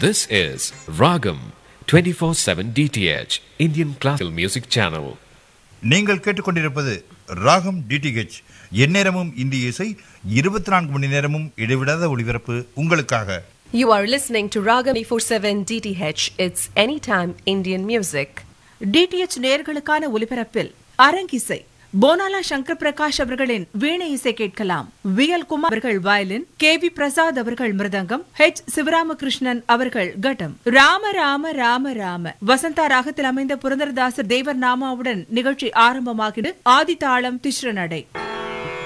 This is Ragam 24/7 DTH Indian Classical Music Channel. நீங்கள் கேட்டுக்கொண்டிருப்பது ராகம் டிடிஹெச் எந்நேரமும் இந்திய இசை இருபத்தி நான்கு மணி நேரமும் இடைவிடாத ஒளிபரப்பு உங்களுக்காக You are listening to Ragam 24/7 DTH. It's anytime Indian music. DTH நேர்களுக்கான ஒலிபரப்பில் அரங்கிசை போனாலா சங்கர் பிரகாஷ் அவர்களின் வீணை இசை கேட்கலாம் வி எல் குமார் அவர்கள் வயலின் கே வி பிரசாத் அவர்கள் மிருதங்கம் ஹெச் சிவராமகிருஷ்ணன் அவர்கள் கட்டம் ராம ராம ராம ராம வசந்தா ராகத்தில் அமைந்த புரந்தரதாசர் தேவர் நாமாவுடன் நிகழ்ச்சி ஆரம்பமாகிறது ஆதி தாளம் திஸ்ர நடை